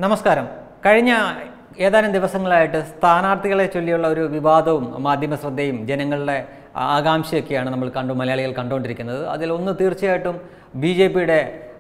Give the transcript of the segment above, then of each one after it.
നമസ്കാരം കഴിഞ്ഞ ഏതാനും ദിവസങ്ങളായിട്ട് സ്ഥാനാർത്ഥികളെ ചൊല്ലിയുള്ള ഒരു വിവാദവും മാധ്യമ ശ്രദ്ധയും ജനങ്ങളുടെ ആകാംക്ഷയൊക്കെയാണ് നമ്മൾ കണ്ടു മലയാളികൾ കണ്ടുകൊണ്ടിരിക്കുന്നത് അതിലൊന്ന് തീർച്ചയായിട്ടും ബി ജെ പിയുടെ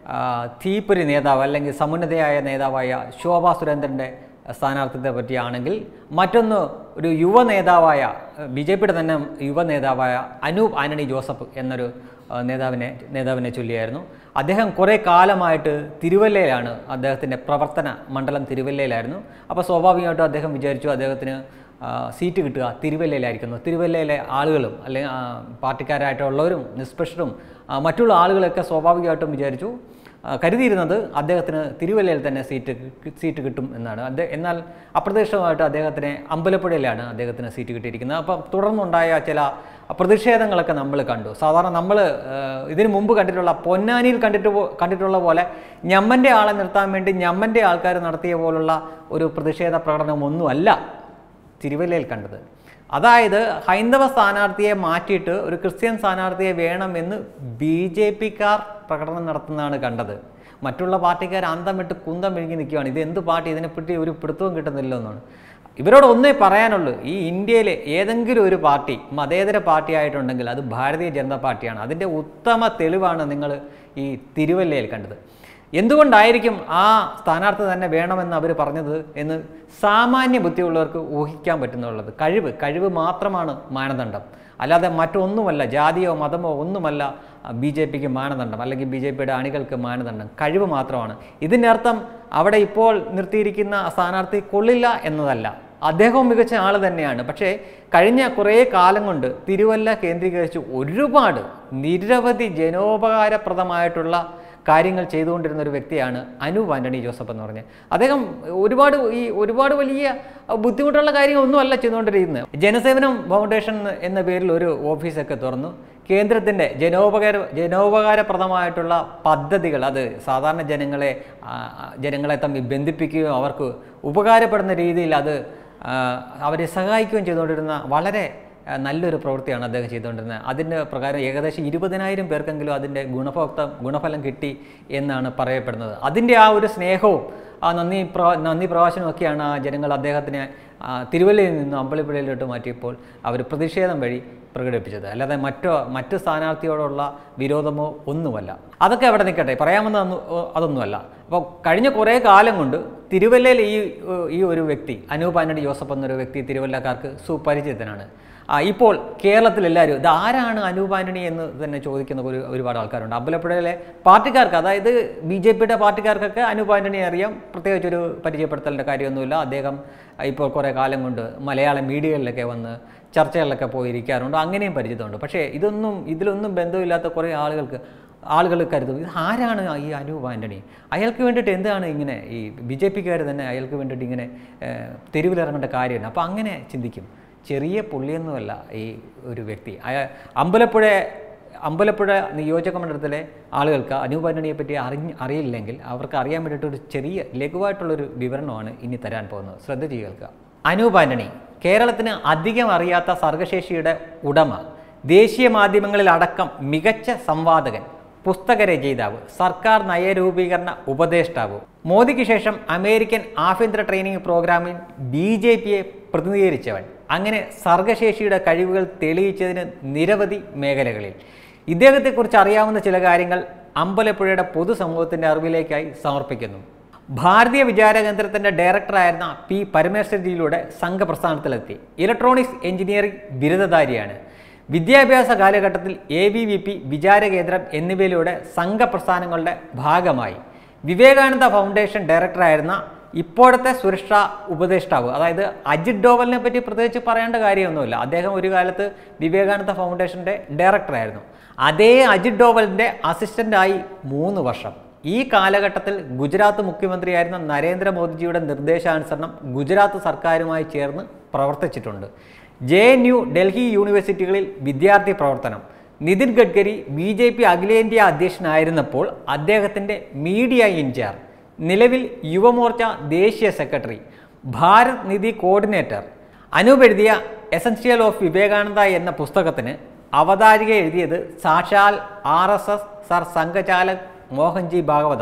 തീപ്പൊരി നേതാവ് അല്ലെങ്കിൽ സമുന്നതയായ നേതാവായ ശോഭാ സുരേന്ദ്രൻ്റെ സ്ഥാനാർത്ഥിത്വത്തെ പറ്റിയാണെങ്കിൽ മറ്റൊന്ന് ഒരു യുവ നേതാവായ ബി ജെ പിയുടെ തന്നെ യുവ നേതാവായ അനൂപ് ആന്റണി ജോസഫ് എന്നൊരു ആ, നേതാവിനെ നേതാവിനെ ചൊല്ലിയായിരുന്നു അദ്ദേഹം കുറേ കാലമായിട്ട് തിരുവല്ലയിലാണ് അദ്ദേഹത്തിൻ്റെ പ്രവർത്തന മണ്ഡലം തിരുവല്ലയിലായിരുന്നു അപ്പോൾ സ്വാഭാവികമായിട്ടും അദ്ദേഹം വിചാരിച്ചു അദ്ദേഹത്തിന് ആ, സീറ്റ് കിട്ടുക തിരുവല്ലയിലായിരിക്കുന്നു തിരുവല്ലയിലെ ആളുകളും അല്ലെങ്കിൽ ആ, പാർട്ടിക്കാരായിട്ടുള്ളവരും നിഷ്പക്ഷരും ആ, മറ്റുള്ള ആളുകളൊക്കെ സ്വാഭാവികമായിട്ടും വിചാരിച്ചു ആ, കരുതിയിരുന്നത് അദ്ദേഹത്തിന് തിരുവല്ലയിൽ തന്നെ സീറ്റ് കി- സീറ്റ് കിട്ടും എന്നാണ് അദ്ദേഹം എന്നാൽ അപ്രതീക്ഷിതമായിട്ട് അദ്ദേഹത്തിന് അമ്പലപ്പുഴയിലാണ് അദ്ദേഹത്തിന് സീറ്റ് കിട്ടിയിരിക്കുന്നത് അപ്പം തുടർന്നുണ്ടായ ചില പ്രതിഷേധങ്ങളൊക്കെ നമ്മൾ കണ്ടു സാധാരണ നമ്മൾ ഇതിനു മുമ്പ് കണ്ടിട്ടുള്ള പൊന്നാനിയിൽ കണ്ടിട്ട് പോ- കണ്ടിട്ടുള്ള പോലെ ഞമ്മൻ്റെ ആളെ നിർത്താൻ വേണ്ടി ഞമ്മൻ്റെ ആൾക്കാർ നടത്തിയ പോലുള്ള ഒരു പ്രതിഷേധ പ്രകടനമൊന്നുമല്ല തിരുവല്ലയിൽ കണ്ടത് അതായത് ഹൈന്ദവ സ്ഥാനാർത്ഥിയെ മാറ്റിയിട്ട് ഒരു ക്രിസ്ത്യൻ സ്ഥാനാർത്ഥിയെ വേണമെന്ന് ബി ജെ പിക്കാർ പ്രകടനം നടത്തുന്നതാണ് കണ്ടത് മറ്റുള്ള പാർട്ടിക്കാർ അന്തം വിട്ട് കുന്തം വിഴുങ്ങി നിൽക്കുകയാണ് ഇത് എന്ത് പാർട്ടി ഇതിനെപ്പറ്റി ഒരു പിടുത്തവും കിട്ടുന്നില്ല എന്നാണ് ഇവരോട് ഒന്നേ പറയാനുള്ളൂ ഈ ഇന്ത്യയിലെ ഏതെങ്കിലും ഒരു പാർട്ടി മതേതര പാർട്ടി ആയിട്ടുണ്ടെങ്കിൽ അത് ഭാരതീയ ജനതാ പാർട്ടിയാണ് അതിൻ്റെ ഉത്തമ തെളിവാണ് നിങ്ങൾ ഈ തിരുവല്ലയിൽ കണ്ടത് എന്തുകൊണ്ടായിരിക്കും ആ സ്ഥാനാർത്ഥി തന്നെ വേണമെന്ന് അവർ പറഞ്ഞത് എന്ന് സാമാന്യ ബുദ്ധിയുള്ളവർക്ക് ഊഹിക്കാൻ പറ്റുന്നുള്ളത് കഴിവ് കഴിവ് മാത്രമാണ് മാനദണ്ഡം അല്ലാതെ മറ്റൊന്നുമല്ല ജാതിയോ മതമോ ഒന്നുമല്ല ബി ജെ പിക്ക് മാനദണ്ഡം അല്ലെങ്കിൽ ബി ജെ പിയുടെ അണികൾക്ക് മാനദണ്ഡം കഴിവ് മാത്രമാണ് ഇതിൻ്റെ അർത്ഥം അവിടെ ഇപ്പോൾ നിർത്തിയിരിക്കുന്ന സ്ഥാനാർത്ഥി കൊള്ളില്ല എന്നതല്ല അദ്ദേഹവും മികച്ച ആൾ തന്നെയാണ് പക്ഷേ കഴിഞ്ഞ കുറേ കാലം കൊണ്ട് തിരുവല്ല കേന്ദ്രീകരിച്ച് ഒരുപാട് നിരവധി ജനോപകാരപ്രദമായിട്ടുള്ള കാര്യങ്ങൾ ചെയ്തുകൊണ്ടിരുന്ന ഒരു വ്യക്തിയാണ് അനൂപ് ആൻ്റണി ജോസഫ് എന്ന് പറഞ്ഞ് അദ്ദേഹം ഒരുപാട് ഈ ഒരുപാട് വലിയ ബുദ്ധിമുട്ടുള്ള കാര്യങ്ങളൊന്നുമല്ല ചെയ്തുകൊണ്ടിരിക്കുന്നത് ജനസേവനം ഫൗണ്ടേഷൻ എന്ന പേരിൽ ഒരു ഓഫീസൊക്കെ തുറന്നു കേന്ദ്രത്തിൻ്റെ ജനോപകാര ജനോപകാരപ്രദമായിട്ടുള്ള പദ്ധതികൾ അത് സാധാരണ ജനങ്ങളെ ആ, ജനങ്ങളെ തമ്മിൽ ബന്ധിപ്പിക്കുകയും അവർക്ക് ഉപകാരപ്പെടുന്ന രീതിയിൽ അത് ആ, അവരെ സഹായിക്കുകയും ചെയ്തുകൊണ്ടിരുന്ന വളരെ ആ, നല്ലൊരു പ്രവൃത്തിയാണ് അദ്ദേഹം ചെയ്തുകൊണ്ടിരുന്നത് അതിൻ്റെ പ്രകാരം ഏകദേശം ഇരുപതിനായിരം പേർക്കെങ്കിലും അതിൻ്റെ ഗുണഭോക്ത ഗുണഫലം കിട്ടി എന്നാണ് പറയപ്പെടുന്നത് അതിൻ്റെ ആ ഒരു സ്നേഹവും ആ നന്ദി പ്ര നന്ദി പ്രവാസനവും ഒക്കെയാണ് ആ ജനങ്ങൾ അദ്ദേഹത്തിനെ ആ, തിരുവല്ലയിൽ നിന്ന് അമ്പലപ്പുഴയിലോട്ട് മാറ്റിയപ്പോൾ അവർ പ്രതിഷേധം വഴി പ്രകടിപ്പിച്ചത് അല്ലാതെ മറ്റോ മറ്റ് സ്ഥാനാർത്ഥിയോടുള്ള വിരോധമോ ഒന്നുമല്ല അതൊക്കെ അവിടെ നിൽക്കട്ടെ പറയാമെന്ന് അന്ന് അതൊന്നുമല്ല അപ്പോൾ കഴിഞ്ഞ കുറേ കാലം കൊണ്ട് തിരുവല്ലയിൽ ഈ ഈ ഒരു വ്യക്തി അനൂപ് ആന്റണി ജോസഫ് എന്നൊരു വ്യക്തി തിരുവല്ലക്കാർക്ക് സുപരിചിതനാണ് ആ, ഇപ്പോൾ കേരളത്തിൽ എല്ലാവരും ഇത് ആരാണ് അനൂപ് ആന്റണി എന്ന് തന്നെ ചോദിക്കുന്ന ഒരു ഒരുപാട് ആൾക്കാരുണ്ട് അമ്പലപ്പുഴയിലെ പാർട്ടിക്കാർക്ക് അതായത് ബി ജെ പിയുടെ പാർട്ടിക്കാർക്കൊക്കെ അനൂപ് ആന്റണി അറിയാം പ്രത്യേകിച്ചൊരു പരിചയപ്പെടുത്തലിൻ്റെ കാര്യമൊന്നുമില്ല അദ്ദേഹം ഇപ്പോൾ കുറേ കാലം കൊണ്ട് മലയാള മീഡിയകളിലൊക്കെ വന്ന് ചർച്ചകളിലൊക്കെ പോയിരിക്കാറുണ്ട് അങ്ങനെയും പരിചിതമുണ്ട് പക്ഷേ ഇതൊന്നും ഇതിലൊന്നും ബന്ധമില്ലാത്ത കുറേ ആളുകൾക്ക് ആളുകൾ കരുതും ഇത് ആരാണ് ഈ അനൂപ് ആൻ്റണി അയാൾക്ക് വേണ്ടിയിട്ട് എന്താണ് ഇങ്ങനെ ഈ ബി ജെ പിക്കാർ തന്നെ അയാൾക്ക് വേണ്ടിയിട്ട് ഇങ്ങനെ ഏഹ്, തെരുവിലിറങ്ങേണ്ട കാര്യമാണ് അപ്പോൾ അങ്ങനെ ചിന്തിക്കും ചെറിയ പുള്ളിയൊന്നുമല്ല ഈ ഒരു വ്യക്തി അയാ അമ്പലപ്പുഴ അമ്പലപ്പുഴ നിയോജക മണ്ഡലത്തിലെ ആളുകൾക്ക് അനൂപ് ആൻ്റണിയെ പറ്റി അറിഞ്ഞ് അറിയില്ലെങ്കിൽ അവർക്ക് അറിയാൻ വേണ്ടിയിട്ട് ഒരു ചെറിയ ലഘുവായിട്ടുള്ളൊരു വിവരണമാണ് ഇനി തരാൻ പോകുന്നത് ശ്രദ്ധ ചെയ്യുക അനൂപ് ആൻ്റണി കേരളത്തിന് അധികം അറിയാത്ത സർഗശേഷിയുടെ ഉടമ ദേശീയ മാധ്യമങ്ങളിൽ അടക്കം മികച്ച സംവാദകൻ പുസ്തക രചയിതാവ് സർക്കാർ നയരൂപീകരണ ഉപദേഷ്ടാവ് മോദിക്ക് ശേഷം അമേരിക്കൻ ആഭ്യന്തര ട്രെയിനിങ് പ്രോഗ്രാമിൽ ബി ജെ പിയെ പ്രതിനിധീകരിച്ചവൻ അങ്ങനെ സർഗശേഷിയുടെ കഴിവുകൾ തെളിയിച്ചതിന് നിരവധി മേഖലകളിൽ ഇദ്ദേഹത്തെക്കുറിച്ച് അറിയാവുന്ന ചില കാര്യങ്ങൾ അമ്പലപ്പുഴയുടെ പൊതുസമൂഹത്തിൻ്റെ അറിവിലേക്കായി സമർപ്പിക്കുന്നു ഭാരതീയ വിചാര കേന്ദ്രത്തിൻ്റെ ഡയറക്ടറായിരുന്ന പി പരമേശ്വരജിയിലൂടെ സംഘപ്രസ്ഥാനത്തിലെത്തി ഇലക്ട്രോണിക്സ് എഞ്ചിനീയറിംഗ് ബിരുദധാരിയാണ് വിദ്യാഭ്യാസ കാലഘട്ടത്തിൽ എ ബി വി പി വിചാര കേന്ദ്രം എന്നിവയിലൂടെ സംഘപ്രസ്ഥാനങ്ങളുടെ ഭാഗമായി വിവേകാനന്ദ ഫൗണ്ടേഷൻ ഡയറക്ടറായിരുന്ന ഇപ്പോഴത്തെ സുരക്ഷാ ഉപദേഷ്ടാവ് അതായത് അജിത് ഡോവലിനെ പറ്റി പ്രത്യേകിച്ച് പറയേണ്ട കാര്യമൊന്നുമില്ല അദ്ദേഹം ഒരു കാലത്ത് വിവേകാനന്ദ ഫൗണ്ടേഷൻ്റെ ഡയറക്ടറായിരുന്നു അതേ അജിത് ഡോവലിൻ്റെ അസിസ്റ്റൻ്റായി മൂന്ന് വർഷം ഈ കാലഘട്ടത്തിൽ ഗുജറാത്ത് മുഖ്യമന്ത്രിയായിരുന്ന നരേന്ദ്രമോദിജിയുടെ നിർദ്ദേശാനുസരണം ഗുജറാത്ത് സർക്കാരുമായി ചേർന്ന് പ്രവർത്തിച്ചിട്ടുണ്ട് ജെ എൻ യു ഡൽഹി യൂണിവേഴ്സിറ്റികളിൽ വിദ്യാർത്ഥി പ്രവർത്തനം Nitin Gadkari B J P അഖിലേന്ത്യാ അധ്യക്ഷനായിരുന്നപ്പോൾ അദ്ദേഹത്തിൻ്റെ മീഡിയ ഇൻചാർജ് നിലവിൽ യുവമോർച്ച ദേശീയ സെക്രട്ടറി ഭാരത് നിധി കോർഡിനേറ്റർ അനൂപ് എഴുതിയ എസൻഷ്യൽ ഓഫ് വിവേകാനന്ദ എന്ന പുസ്തകത്തിന് അവതാരിക എഴുതിയത് സാക്ഷാൽ R S S Sarsanghchalak Mohanji ഭാഗവതാണ്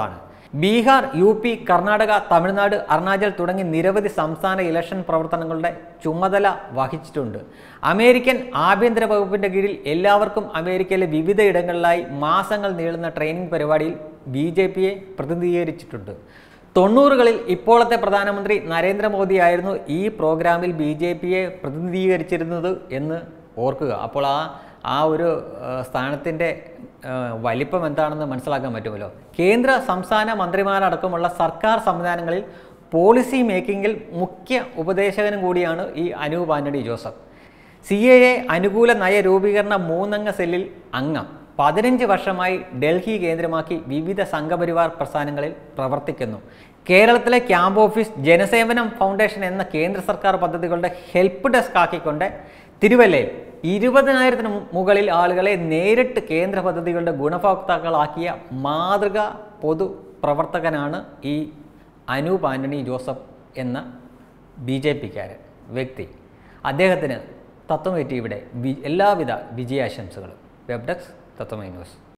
ബീഹാർ യു പി കർണാടക തമിഴ്നാട് അരുണാചൽ തുടങ്ങി നിരവധി സംസ്ഥാന ഇലക്ഷൻ പ്രവർത്തനങ്ങളുടെ ചുമതല വഹിച്ചിട്ടുണ്ട് അമേരിക്കൻ ആഭ്യന്തര വകുപ്പിന്റെ കീഴിൽ എല്ലാവർക്കും അമേരിക്കയിലെ വിവിധ ഇടങ്ങളിലായി മാസങ്ങൾ നീളുന്ന ട്രെയിനിങ് പരിപാടിയിൽ ബി ജെ പിയെ പ്രതിനിധീകരിച്ചിട്ടുണ്ട് തൊണ്ണൂറുകളിൽ ഇപ്പോഴത്തെ പ്രധാനമന്ത്രി നരേന്ദ്രമോദിയായിരുന്നു ഈ പ്രോഗ്രാമിൽ ബി ജെ പിയെ പ്രതിനിധീകരിച്ചിരുന്നത് എന്ന് ഓർക്കുക അപ്പോൾ ആ ആ ഒരു സ്ഥാനത്തിൻ്റെ വലിപ്പം എന്താണെന്ന് മനസ്സിലാക്കാൻ പറ്റുമല്ലോ കേന്ദ്ര സംസ്ഥാന മന്ത്രിമാരടക്കമുള്ള സർക്കാർ സംവിധാനങ്ങളിൽ പോളിസി മേക്കിങ്ങിൽ മുഖ്യ ഉപദേശകനും കൂടിയാണ് ഈ Anoop Antony Joseph C A A അനുകൂല നയ രൂപീകരണ മൂന്നംഗ സെല്ലിൽ അംഗം പതിനഞ്ച് വർഷമായി ഡൽഹി കേന്ദ്രമാക്കി വിവിധ സംഘപരിവാർ പ്രസ്ഥാനങ്ങളിൽ പ്രവർത്തിക്കുന്നു കേരളത്തിലെ ക്യാമ്പ് ഓഫീസ് ജനസേവനം ഫൗണ്ടേഷൻ എന്ന കേന്ദ്ര സർക്കാർ പദ്ധതികളുടെ ഹെൽപ്പ് ഡെസ്ക് ആക്കിക്കൊണ്ട് തിരുവല്ലയിൽ ഇരുപതിനായിരത്തിന് മുകളിൽ ആളുകളെ നേരിട്ട് കേന്ദ്ര പദ്ധതികളുടെ ഗുണഭോക്താക്കളാക്കിയ മാതൃക പൊതു പ്രവർത്തകനാണ് ഈ അനൂപ് ആന്റണി ജോസഫ് എന്ന ബി ജെ പിക്കാരൻ വ്യക്തി അദ്ദേഹത്തിന് തത്വമേറ്റി ഇവിടെ വി എല്ലാവിധ വിജയാശംസകളും വെബ് ഡെസ്ക് തത്വമൈ ന്യൂസ്